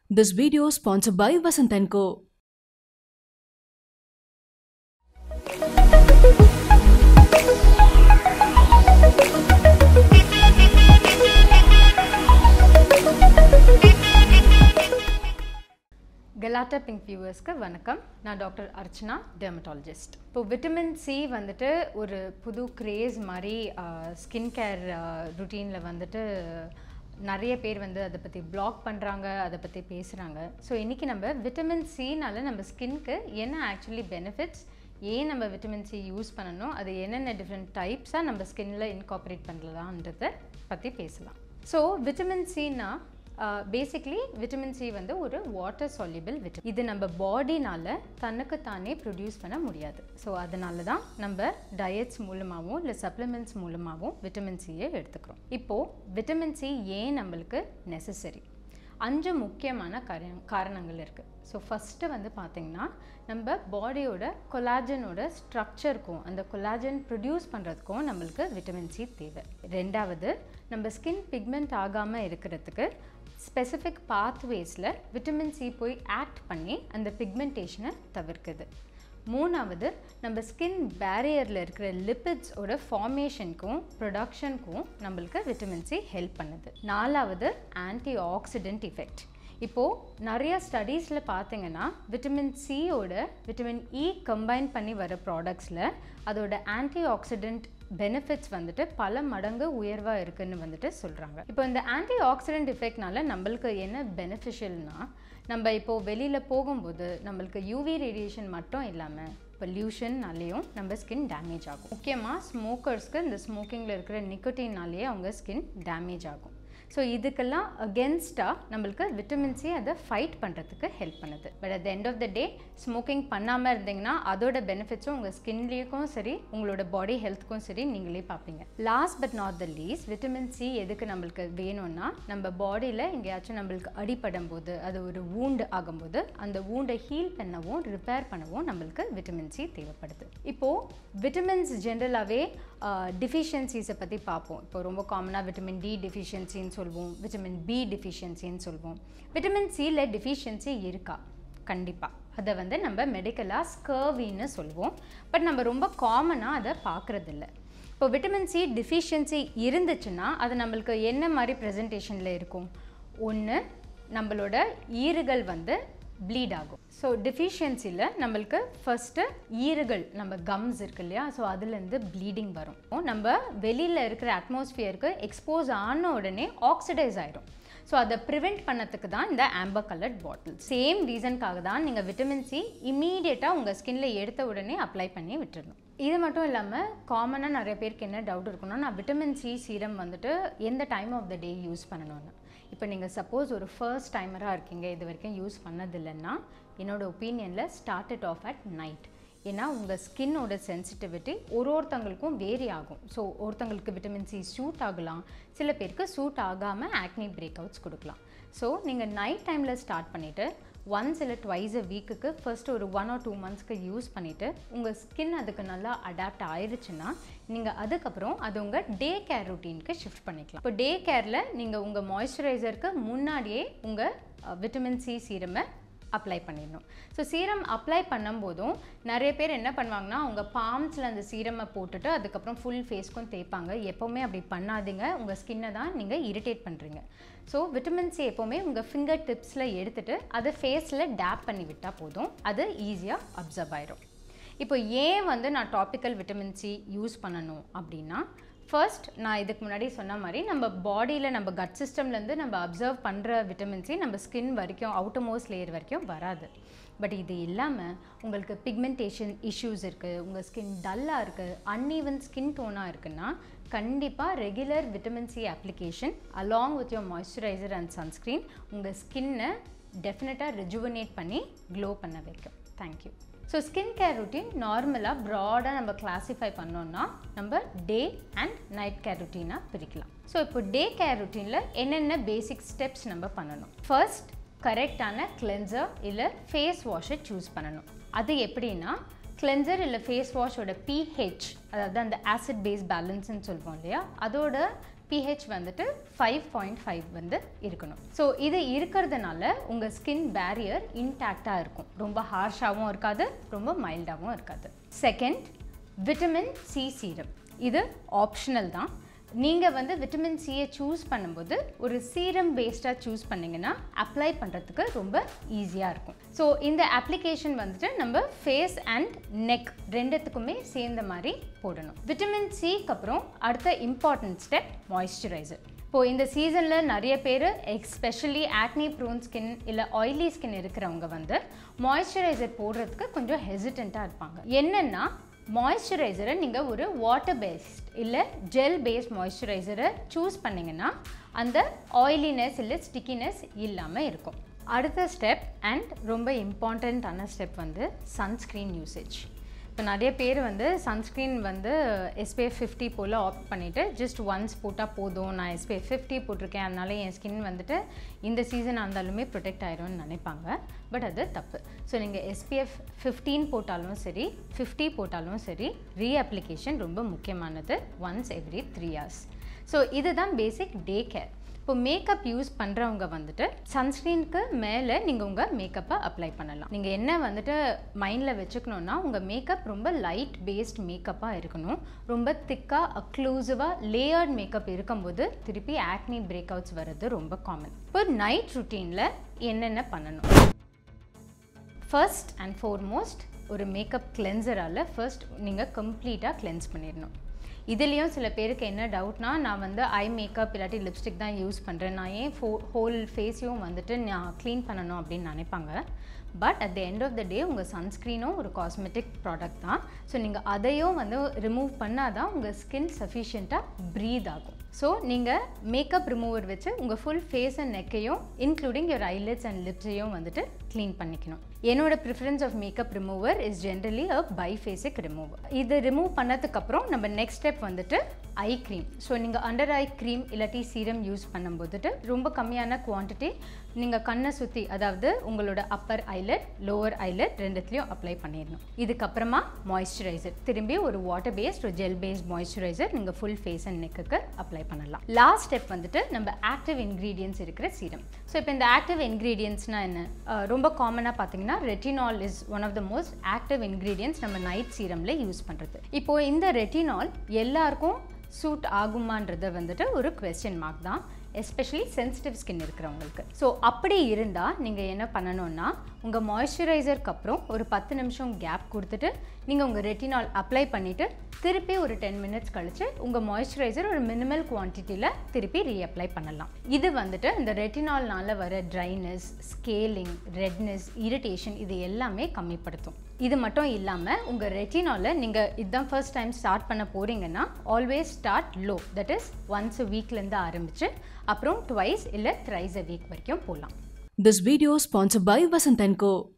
This video is sponsored by Vasant & Co. Galatta pink வியூவர்ஸ்க்கு வணக்கம் நான் டாக்டர் அர்ச்சனா டெர்மட்டாலஜிஸ்ட் இப்போ விட்டமின் சி வந்துட்டு ஒரு புது கிரேஸ் மாதிரி ஸ்கின் கேர் ருட்டீனில் வந்துட்டு நிறைய பேர் வந்து அதை பற்றி பிளாக் பண்ணுறாங்க அதை பற்றி பேசுகிறாங்க ஸோ இன்றைக்கி நம்ம விட்டமின் சினால நம்ம ஸ்கின்க்கு என்ன ஆக்சுவலி பெனிஃபிட்ஸ் ஏன் நம்ம விட்டமின் சி யூஸ் பண்ணணும் அது என்னென்ன டிஃப்ரெண்ட் டைப்ஸாக நம்ம ஸ்கின்னில் இன்கார்பரேட் பண்ணலான்றதை பற்றி பேசலாம் ஸோ விட்டமின் சின்னா பேசிக்லி விட்டமின் சி வந்து ஒரு வாட்டர் soluble விட்டமின் இது நம்ம பாடினால தன்னுக்கு தானே ப்ரொடியூஸ் பண்ண முடியாது ஸோ அதனால தான் நம்ம டயட்ஸ் மூலமாகவும் இல்லை சப்ளிமெண்ட்ஸ் மூலமாகவும் விட்டமின் சியை எடுத்துக்கிறோம் இப்போது விட்டமின் சி ஏன் நம்மளுக்கு நெசசரி அஞ்சு முக்கியமான காரண காரணங்கள் இருக்குது ஸோ ஃபஸ்ட்டு வந்து பார்த்திங்கன்னா நம்ம பாடியோட கொலாஜனோட ஸ்ட்ரக்சருக்கும் அந்த கொலாஜன் ப்ரொடியூஸ் பண்ணுறதுக்கும் நம்மளுக்கு விட்டமின் சி தேவை ரெண்டாவது நம்ம ஸ்கின் பிக்மெண்ட் ஆகாமல் இருக்கிறதுக்கு ஸ்பெசிஃபிக் பாத்வேஸில் விட்டமின் சி போய் ஆக்ட் பண்ணி அந்த பிக்மெண்டேஷனை தவிர்க்குது மூணாவது நம்ம ஸ்கின் பேரியரில் இருக்கிற லிப்பிட்ஸோட ஃபார்மேஷனுக்கும் ப்ரொடக்ஷனுக்கும் நம்மளுக்கு விட்டமின் சி ஹெல்ப் பண்ணுது நாலாவது ஆன்டி ஆக்சிடென்ட் இஃபெக்ட் இப்போது நிறைய ஸ்டடீஸில் பார்த்தீங்கன்னா விட்டமின் சியோட விட்டமின் இ கம்பைன் பண்ணி வர ப்ராடக்ட்ஸில் அதோட ஆன்டி ஆக்சிடென்ட் பெனிஃபிட்ஸ் வந்துட்டு பல மடங்கு உயர்வாக இருக்குன்னு வந்துட்டு சொல்கிறாங்க இப்போ இந்த ஆன்டி ஆக்சிடென்ட் இஃபெக்ட்னால நம்மளுக்கு என்ன பெனிஃபிஷியல்னா நம்ம இப்போது வெளியில் போகும்போது நம்மளுக்கு யூவி ரேடியேஷன் மட்டும் இல்லாமல் பொல்யூஷன்னாலேயும் நம்ம ஸ்கின் டேமேஜ் ஆகும் முக்கியமாக ஸ்மோக்கர்ஸ்க்கு இந்த ஸ்மோக்கிங்கில் இருக்கிற நிக்கோட்டின்னாலேயே அவங்க ஸ்கின் டேமேஜ் ஆகும் ஸோ இதுக்கெல்லாம் அகென்ஸ்டாக நம்மளுக்கு விட்டமின் சி அதை ஃபைட் பண்ணுறதுக்கு ஹெல்ப் பண்ணுது but at the end of the day smoking பண்ணாமல் இருந்தீங்கன்னா அதோட பெனிஃபிட்ஸும் உங்கள் ஸ்கின்லேயும் சரி உங்களோட பாடி ஹெல்த்துக்கும் சரி நீங்களே பார்ப்பீங்க last but not the least vitamin C எதுக்கு நம்மளுக்கு வேணும்னா நம்ம பாடியில் எங்கேயாச்சும் நம்மளுக்கு அடிப்படும் போது அது ஒரு வூண்டு ஆகும்போது அந்த வூண்டை ஹீல் பண்ணவும் ரிப்பேர் பண்ணவும் நம்மளுக்கு விட்டமின் சி தேவைப்படுது இப்போது விட்டமின்ஸ் ஜென்ரலாகவே டிஃபிஷியன்சிஸை பற்றி பார்ப்போம் இப்போ ரொம்ப காமனாக விட்டமின் டி டிஃபிஷியன்சின்னு சொல்லுவோம் விட்டமின் பி டிஃபிஷியன்சின்னு சொல்லுவோம் விட்டமின் சியில் டிஃபிஷியன்சி இருக்கா கண்டிப்பாக அதை வந்து நம்ம மெடிக்கலாக ஸ்கர்வின்னு சொல்லுவோம் பட் நம்ம ரொம்ப காமனாக அதை பார்க்குறதில்ல இப்போ விட்டமின் சி டிஃபிஷியன்சி இருந்துச்சுன்னா அது நம்மளுக்கு என்ன மாதிரி ப்ரெசன்டேஷனில் இருக்கும் ஒன்று நம்மளோட ஈறுகள் வந்து ப்ளீட் ஆகும் ஸோ டிஃபிஷியன்சியில் நம்மளுக்கு ஃபஸ்ட்டு ஈறுகள் நம்ம கம்ஸ் இருக்கு இல்லையா ஸோ அதுலேருந்து ப்ளீடிங் வரும் நம்ம வெளியில் இருக்கிற அட்மாஸ்ஃபியருக்கு எக்ஸ்போஸ் ஆன உடனே ஆக்சிடைஸ் ஆயிரும் ஸோ அதை ப்ரிவெண்ட் பண்ணதுக்கு தான் இந்த ஆம்பர் கலர்ட் பாட்டில் சேம் ரீசனுக்காக தான் நீங்கள் விட்டமின் சி இமீடியட்டாக உங்கள் ஸ்கின்ல எடுத்த உடனே அப்ளை பண்ணி விட்டுருணும் இது மட்டும் இல்லாமல் காமனாக நிறைய பேருக்கு என்ன டவுட் இருக்குன்னா நான் விட்டமின் சி சீரம் வந்துட்டு எந்த time of the day use பண்ணணும்னு இப்போ நீங்கள் சப்போஸ் ஒரு ஃபர்ஸ்ட் டைமராக இருக்கீங்க இது வரைக்கும் யூஸ் பண்ணதில்லைன்னா என்னோடய ஒப்பீனியனில் start it off at night ஏன்னா உங்கள் ஸ்கின்னோட சென்சிட்டிவிட்டி ஒரு ஒருத்தங்களுக்கும் வேரி ஆகும் ஸோ ஒருத்தங்களுக்கு விட்டமின் சி சூட் ஆகலாம் சில பேருக்கு சூட் ஆகாமல் ஆக்னி பிரேக் அவுட்ஸ் கொடுக்கலாம் ஸோ நீங்கள் நைட் டைமில் ஸ்டார்ட் பண்ணிவிட்டு ஒன்ஸ் இல்லை ட்வைஸ் அ வீக்குக்கு ஃபர்ஸ்ட் ஒரு ஒன் ஆர் டூ மந்த்ஸ்க்கு யூஸ் பண்ணிவிட்டு உங்கள் ஸ்கின் அதுக்கு நல்லா அடாப்ட் ஆயிடுச்சுன்னா நீங்கள் அதுக்கப்புறம் அது உங்கள் டே கேர் ருட்டீனுக்கு ஷிஃப்ட் பண்ணிக்கலாம் இப்போ டே கேரில் நீங்கள் உங்கள் மாய்ஸ்சரைசருக்கு முன்னாடியே உங்கள் விட்டமின் சி சீரமை அப்ளை பண்ணிடணும் ஸோ சீரம் அப்ளை பண்ணும்போதும் நிறைய பேர் என்ன பண்ணுவாங்கன்னா அவங்க பாம்ஸில் அந்த சீரமை போட்டுட்டு அதுக்கப்புறம் ஃபுல் ஃபேஸ்க்கும் தேய்ப்பாங்க எப்போவுமே அப்படி பண்ணாதீங்க உங்கள் ஸ்கின்னை தான் நீங்கள் இரிட்டேட் பண்ணுறீங்க ஸோ விட்டமின் சி எப்போவுமே உங்கள் ஃபிங்கர் டிப்ஸில் எடுத்துகிட்டு அதை ஃபேஸில் டேப் பண்ணி விட்டால் போதும் அது ஈஸியாக அப்சர்வ் ஆயிரும் இப்போ ஏன் வந்து நான் டாப்பிக்கல் விட்டமின் சி யூஸ் பண்ணணும் அப்படின்னா ஃபர்ஸ்ட் நான் இதுக்கு முன்னாடி சொன்ன மாதிரி நம்ம பாடியில் நம்ம கட் சிஸ்டம்லேருந்து நம்ம அப்சர்வ் பண்ணுற விட்டமின் சி நம்ம ஸ்கின் வரைக்கும் அவுட்டமோஸ்ட் லேயர் வரைக்கும் வராது பட் இது இல்லாமல் உங்களுக்கு பிக்மெண்டேஷன் இஷ்யூஸ் இருக்குது உங்கள் ஸ்கின் டல்லாக இருக்குது அன்ஈவன் ஸ்கின் டோனாக இருக்குன்னா கண்டிப்பாக regular vitamin C application along with your moisturiser and sunscreen உங்கள் ஸ்கின்னை டெஃபினட்டாக ரெஜுவனேட் பண்ணி க்ளோ பண்ண வைக்கும் thank you so skin care routine நார்மலாக ப்ராடாக நம்ம கிளாஸிஃபை பண்ணோன்னா நம்ம டே அண்ட் நைட் கேர் ருட்டீனாக பிரிக்கலாம் ஸோ இப்போ டே கேர் ருட்டீனில் என்னென்ன பேசிக் ஸ்டெப்ஸ் நம்ம பண்ணணும் ஃபர்ஸ்ட் கரெக்டான கிளென்சர் இல்லை ஃபேஸ் வாஷை சூஸ் பண்ணணும் அது எப்படின்னா கிளென்சர் இல்லை ஃபேஸ் வாஷோட பிஹெச் அதாவது அந்த ஆசிட் பேஸ் பேலன்ஸ்னு சொல்லுவோம் இல்லையா அதோட பிஹெச் வந்துட்டு ஃபைவ் பாயிண்ட் ஃபைவ் வந்து இருக்கணும் ஸோ இது இருக்கிறதுனால உங்கள் ஸ்கின் பேரியர் இன்டாக்டாக இருக்கும் ரொம்ப ஹார்ஷாகவும் இருக்காது ரொம்ப மைல்டாகவும் இருக்காது செகண்ட் விட்டமின் சி சீரம் இது ஆப்ஷனல் தான் நீங்கள் வந்து விட்டமின் சியை சூஸ் பண்ணும்போது ஒரு சீரம் பேஸ்டாக சூஸ் பண்ணிங்கன்னா அப்ளை பண்ணுறதுக்கு ரொம்ப ஈஸியாக இருக்கும் ஸோ இந்த அப்ளிகேஷன் வந்துட்டு நம்ம ஃபேஸ் அண்ட் நெக் ரெண்டுத்துக்குமே சேர்ந்த மாதிரி போடணும் விட்டமின் சிக்கு அப்புறம் அடுத்த இம்பார்ட்டன்ட் ஸ்டெப் மாய்ஸ்சரைசர் இப்போது இந்த சீசனில் நிறைய பேர் எஸ்பெஷலி ஆக்னி ப்ரோன் ஸ்கின் இல்லை ஆயிலி ஸ்கின் இருக்கிறவங்க வந்து மாய்ஸ்சரைசர் போடுறதுக்கு கொஞ்சம் ஹெசிடெண்ட்டாக இருப்பாங்க என்னென்னா மாய்ஸ்சரைசரை நீங்கள் ஒரு வாட்டர் பேஸ்ட் இல்லை ஜெல் பேஸ்ட் மாய்ஸ்சரைசரை சூஸ் பண்ணிங்கன்னா அந்த ஆயிலினஸ் இல்லை ஸ்டிக்கினஸ் இல்லாமல் இருக்கும் அடுத்த ஸ்டெப் அண்ட் ரொம்ப இம்பார்ட்டண்ட்டான ஸ்டெப் வந்து சன்ஸ்க்ரீன் யூசேஜ் இப்போ நிறைய பேர் வந்து சன்ஸ்க்ரீன் வந்து எஸ்பிஎஃப் ஃபிஃப்டி போல் ஆப்ட் பண்ணிவிட்டு ஜஸ்ட் ஒன்ஸ் போட்டால் போதும் நான் எஸ்பிஎஃப் ஃபிஃப்டி போட்டிருக்கேன் அதனால என் ஸ்கின் வந்துட்டு இந்த சீசனாக இருந்தாலுமே ப்ரொடெக்ட் ஆயிரும்னு நினைப்பாங்க பட் அது தப்பு ஸோ நீங்கள் எஸ்பிஎஃப் ஃபிஃப்டீன் போட்டாலும் சரி ஃபிஃப்டி போட்டாலும் சரி ரீஅப்ளிகேஷன் ரொம்ப முக்கியமானது once every three hours so இதுதான் பேசிக் டே கேர் இப்போ மேக்கப் யூஸ் பண்ணுறவங்க வந்துட்டு சன்ஸ்க்ரீனுக்கு மேலே நீங்கள் உங்கள் மேக்கப்பை அப்ளை பண்ணலாம் நீங்கள் என்ன வந்துட்டு மைண்டில் வச்சுக்கணுன்னா உங்கள் மேக்கப் ரொம்ப லைட் பேஸ்ட் மேக்கப்பாக இருக்கணும் ரொம்ப திக்காக அக்ளூசிவாக லேயர்ட் மேக்கப் இருக்கும்போது திருப்பி ஆக்னி பிரேக் அவுட்ஸ் வர்றது ரொம்ப காமன் இப்போ நைட் ருட்டீனில் என்னென்ன பண்ணணும் ஃபர்ஸ்ட் அண்ட் ஃபோர்மோஸ்ட் ஒரு மேக்கப் கிளென்சரால் ஃபர்ஸ்ட் நீங்கள் கம்ப்ளீட்டாக கிளென்ஸ் பண்ணிடணும் இதுலேயும் சில பேருக்கு என்ன டவுட்னா நான் வந்து ஐ மேக்கப் இல்லாட்டி லிப்ஸ்டிக் தான் யூஸ் பண்ணுறேன் நான் ஏன் ஃபோ ஹோல் ஃபேஸையும் வந்துட்டு நான் க்ளீன் பண்ணணும் அப்படின்னு நினைப்பாங்க but at the end of the day உங்கள் சன்ஸ்க்ரீனும் ஒரு காஸ்மெட்டிக் ப்ராடக்ட் தான் ஸோ நீங்கள் அதையும் வந்து ரிமூவ் பண்ணால் தான் உங்கள் ஸ்கின் சஃபிஷியண்ட்டாக ப்ரீத் ஆகும் ஸோ நீங்கள் மேக்கப் ரிமூவர் வச்சு உங்கள் ஃபுல் ஃபேஸ் அண்ட் நெக்கையும் இன்க்ளூடிங் யுவர் ஐலெட்ஸ் அண்ட் லிப்ஸையும் வந்துட்டு க்ளீன் பண்ணிக்கணும் என்னோட preference of makeup remover is generally a biphasic remover இது ரிமூவ் பண்ணதுக்கப்புறம் நம்ம நெக்ஸ்ட் ஸ்டெப் வந்துட்டு ஐ க்ரீம் ஸோ நீங்கள் அண்டர் ஐ க்ரீம் இல்லாட்டி சீரம் யூஸ் பண்ணும்போதுட்டு ரொம்ப கம்மியான குவான்டிட்டி நீங்கள் கண்ணை சுற்றி அதாவது உங்களோட அப்பர் ஐலட் லோவர் ஐலட் ரெண்டுத்துலேயும் அப்ளை பண்ணிடணும் இதுக்கப்புறமா மாய்ஸ்சரைசர் திரும்பி ஒரு வாட்டர் பேஸ்ட் ஒரு ஜெல் பேஸ்ட் மாய்ஸ்சரைசர் நீங்கள் ஃபுல் ஃபேஸ் அண்ட் நெக்குக்கு அப்ளை பண்ணலாம் லாஸ்ட் ஸ்டெப் வந்துட்டு நம்ம ஆக்டிவ் இன்க்ரீடியன்ஸ் இருக்கிற சீரம் ஸோ இப்போ இந்த ஆக்டிவ் இன்க்ரீடியன்ஸ்னால் என்ன அஹ் ரொம்ப காமனாக பார்த்தீங்கன்னா retinol is one of the most active ingredients நம்ம நைட் சீரமில் யூஸ் பண்ணுறது இப்போது இந்த ரெட்டினால் எல்லாருக்கும் சூட் ஆகுமான்றதை வந்துட்டு ஒரு கொஸ்டின் மார்க் தான் எஸ்பெஷலி சென்சிட்டிவ் ஸ்கின் இருக்கிறவங்களுக்கு ஸோ அப்படி இருந்தால் நீங்கள் என்ன பண்ணணும்னா உங்கள் மாய்ஸ்சரைசருக்கு அப்புறம் ஒரு பத்து நிமிஷம் கேப் கொடுத்துட்டு நீங்கள் உங்கள் ரெட்டினால் அப்ளை பண்ணிவிட்டு திருப்பி ஒரு டென் மினிட்ஸ் கழித்து உங்கள் மாய்ஸ்சரைசர் ஒரு மினிமல் குவான்டிட்டியில் திருப்பி ரீஅப்ளை பண்ணலாம் இது வந்துட்டு இந்த ரெட்டினால்னால வர ட்ரைனஸ் ஸ்கேலிங் ரெட்னஸ் இரிட்டேஷன் இது எல்லாமே கம்மிப்படுத்தும் இது மட்டும் இல்லாமல் உங்கள் ரெட்டினால நீங்கள் இதுதான் ஃபர்ஸ்ட் டைம் ஸ்டார்ட் பண்ண போகிறீங்கன்னா always start low that is once வீக்லேருந்து ஆரம்பித்து அப்புறம் ட்வைஸ் இல்லை த்ரைஸ் அ வீக் வரைக்கும் போகலாம் This video sponsored by Vasant & Co.